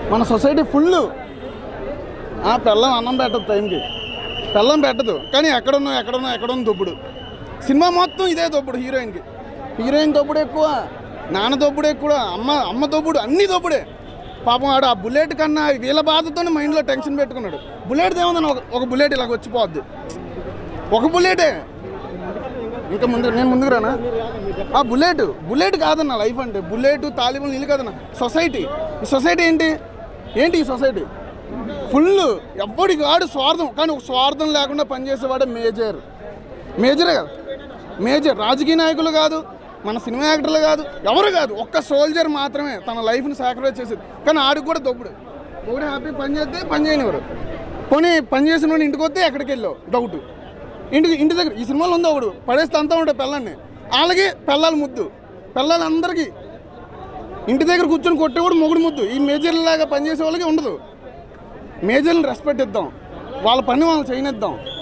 మన society full ఆ పిల్లం అన్నం పెట్టదు టైంకి పిల్లం పెట్టదు కానీ ఎక్కడున్నావు ఎక్కడున్నావు ఎక్కడున్న దొప్పుడు సినిమా మొత్తం ఇదే దొప్పుడు హీరోయిన్కి హీరోయిన్ దొప్పుడు ఎక్కువ నాన్న దొప్పుడు ఎక్కువ అమ్మ అమ్మ దొప్పుడు అన్ని దొప్పుడే పాపం ఆడు ఆ బుల్లెట్ కన్నా వీళ్ళ బాధతోనే మైండ్లో టెన్షన్ పెట్టుకున్నాడు బుల్లెట్ ఏముందని ఒక ఒక బుల్లెట్ ఇలాగ వచ్చిపోద్ది ఒక బుల్లెటే ఇంకా ముందు నేను ముందుకు రానా ఆ బుల్లెట్ బుల్లెట్ కాదన్న లైఫ్ అంటే బుల్లెట్ తాలిబుల్ నీళ్ళు కాదన్న సొసైటీ ఈ సొసైటీ ఏంటి ఏంటి ఈ సొసైటీ ఫుల్ ఎవ్వడికి వాడు స్వార్థం కానీ ఒక స్వార్థం లేకుండా పనిచేసేవాడే మేజర్ మేజరే కాదు మేజర్ రాజకీయ నాయకులు కాదు మన సినిమా యాక్టర్లు కాదు ఎవరు కాదు ఒక్క సోల్జర్ మాత్రమే తన లైఫ్ని సాక్రిఫైస్ చేసేది కానీ ఆడికి కూడా దొప్పుడు ఒకటి హ్యాపీ పని చేస్తే పని చేయనివారు పోనీ పని చేసిన వాడిని ఇంటికి వస్తే ఎక్కడికి వెళ్ళావు డౌట్ ఇంటికి ఇంటి దగ్గర ఈ సినిమాలో ఉంది ఒకడు పడేస్తే అంతా ఉంటాయి పిల్లల్ని వాళ్ళకి పిల్లలు ముద్దు పిల్లలందరికీ ఇంటి దగ్గర కూర్చొని కొట్టేవాడు మొగుడు ముద్దు ఈ మేజర్లాగా పనిచేసే వాళ్ళకి ఉండదు మేజర్ని రెస్పెక్ట్ ఇద్దాం వాళ్ళ పని వాళ్ళు చేయనిద్దాం